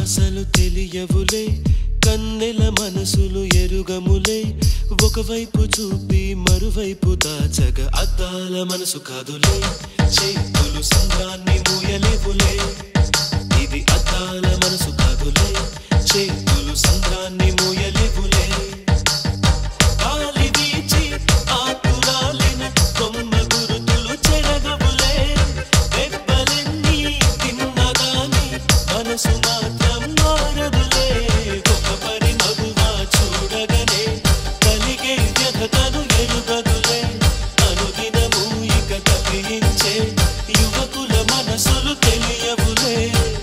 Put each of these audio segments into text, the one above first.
భాషలు తెలియవులే కన్నెల మనసులు ఎరుగములే ఒకవైపు చూపి మరువైపు దాచగ అద్దాల మనసు కాదులే చేతులు సంద్రాన్ని మూయలేవులే ఇది అద్దాల మనసు కాదులే చేతులు సంద్రాన్ని మూయలేవులే గాలి వీచి ఆకురాలిన కొమ్మ గురుతులు చెరగవులే దెబ్బలెన్ని తిన్నగాని మనసు మాత్రం మారదులే ఒక పరి మగువా చూడగనే కలిగే వ్యధతను ఎరుగదులే అనుదినము ఇక తప్పించే యువకుల మనసులు తెలియవులే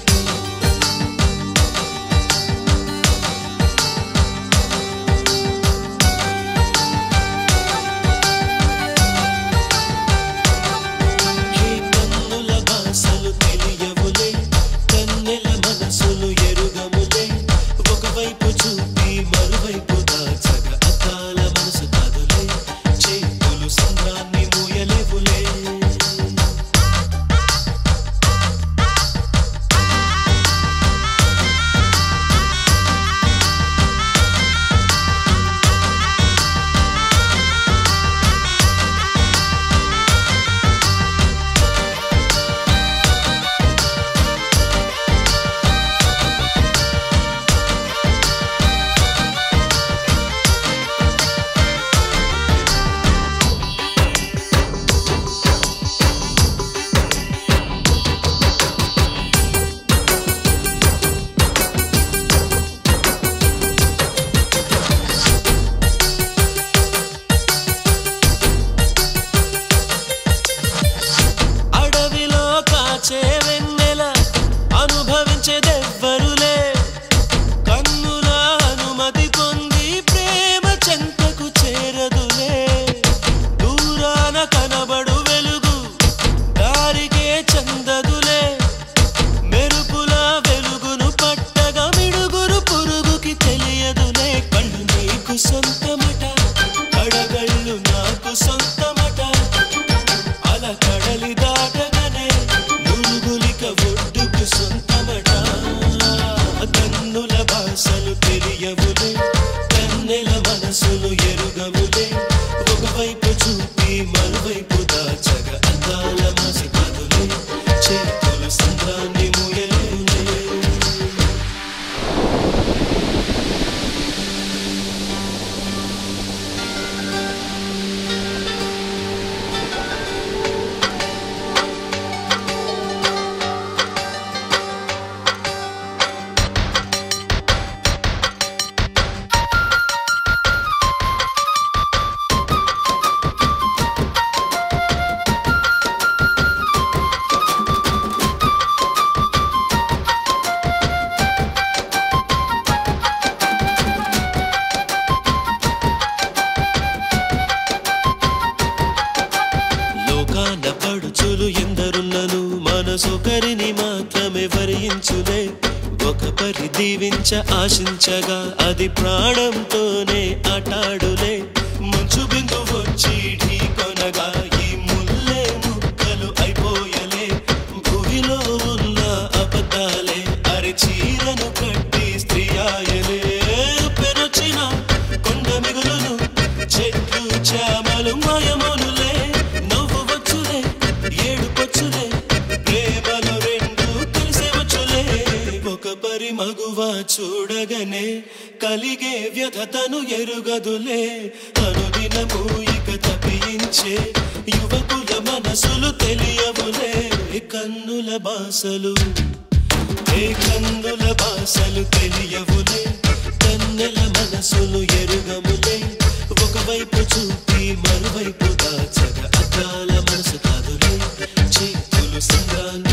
ఏ కన్నుల భాషలు తెలియవులే కన్నెల మనసులు ఎరుగములే ఒకవైపు చూపి మరువైపు దాచగ అద్దాల మనసు కాదులే చేతులు సంద్రాన్ని మూయలేవులే అడవిలో కాచే వెన్నెల అనుభవించేదెవ్వరులే కన్నుల అనుమతి పొంది ప్రేమ చెంతకు చేరదులే దూరాన కనబడు వెలుగు దారికే చందదులే మెరుపుల వెలుగును పట్టగా మిడుగురు పురుగుకి తెలియదులే కళ్ళు నీకు సొంతమట కడగళ్ళు నాకు సొంతమట అల కడలి దాటగానే నురుగులిక ఒడ్డుకు సొంతమట కన్నుల భాషలు తెలియవులే కన్నెల మనసులు ఎరుగవులే ఒకవైపు చూపి మరువైపు దాచగ అందాల మసి కదులే చేతులు సంద్రాన్ని ముయలేవులే లోకాన పడుచులు ఎందరున్నను మనసొకరిని మాత్రమే వరించులే ఒక పరి దీవించ ఆశించగా అది ప్రాణంతోనే ఆటాడులే మంచు బిందు వచ్చి ఢీకొనగా ఈ ముల్లే ముక్కలు అయిపోయలే భూమిలో ఉన్న అబద్ధాలే అరి చీరను కట్టి స్త్రీ ఆయలే పెరచిన కొండ మిగులును చెట్లు చామలు మాయమోనులే నవ్వు వచ్చులే ఏడుపొచ్చులే ప్రేమలు రెండు కలిసే వచ్చులే ఒక పరి మగువా చూడగనే కలిగే వ్యధతను ఎరుగదులే అనుదినము ఇక తప్పించే యువకుల మనసులు తెలియవులే కన్నుల బాసలు ఏ కన్నుల భాషలు తెలియవులే కన్నెల మనసులు ఎరుగములే ఒకవైపు చూపి మరువైపు దాచగ అద్దాల మనసు కాదులే చేతులు సంద్రాన్ని